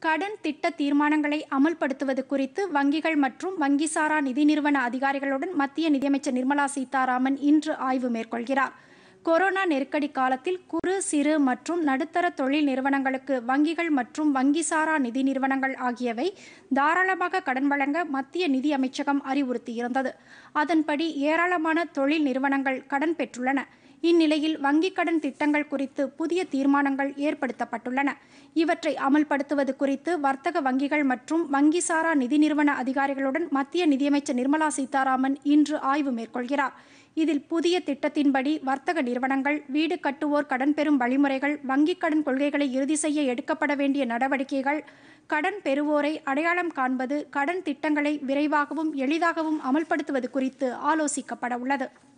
கடன் திட்ட தீர்மானங்களை அமல்படுத்துவது குறித்து வங்கிகள் மற்றும் வங்கிசாரா நிதி நிறுவன அதிகாரிகளுடன் மத்திய நிதியமைச்சர் நிர்மலா சீதாராமன் இன்று ஆய்வு மேற்கொள்கிறார் கொரோனா நெருக்கடி காலத்தில் குறு சிறு மற்றும் நடுத்தர தொழில் நிறுவனங்களுக்கு வங்கிகள் மற்றும் வங்கிசாரா நிதி நிறுவனங்கள் ஆகியவை தாராளமாக கடன் வழங்க மத்திய நிதி அமைச்சகம் அறிவுறுத்தியிருந்தது அதன்படி ஏராளமான தொழில் நிறுவனங்கள் கடன் பெற்றுள்ளன இந்நிலையில் வங்கிக் கடன் திட்டங்கள் குறித்து புதிய தீர்மானங்கள் ஏற்படுத்தப்பட்டுள்ளன இவற்றை அமல்படுத்துவது குறித்து வர்த்தக வங்கிகள் மற்றும் வங்கிசாரா நிதி நிறுவன அதிகாரிகளுடன் மத்திய நிதியமைச்சர் நிர்மலா சீதாராமன் இன்று ஆய்வு மேற்கொள்கிறார் இதில் புதிய திட்டத்தின்படி வர்த்தக நிறுவனங்கள் வீடு கட்டுவோர் கடன் பெறும் வழிமுறைகள் வங்கிக் கடன் கொள்கைகளை இறுதி செய்ய எடுக்கப்பட வேண்டிய நடவடிக்கைகள் கடன் பெறுவோரை அடையாளம் காண்பது கடன் திட்டங்களை விரைவாகவும் எளிதாகவும் அமல்படுத்துவது குறித்து ஆலோசிக்கப்பட உள்ளது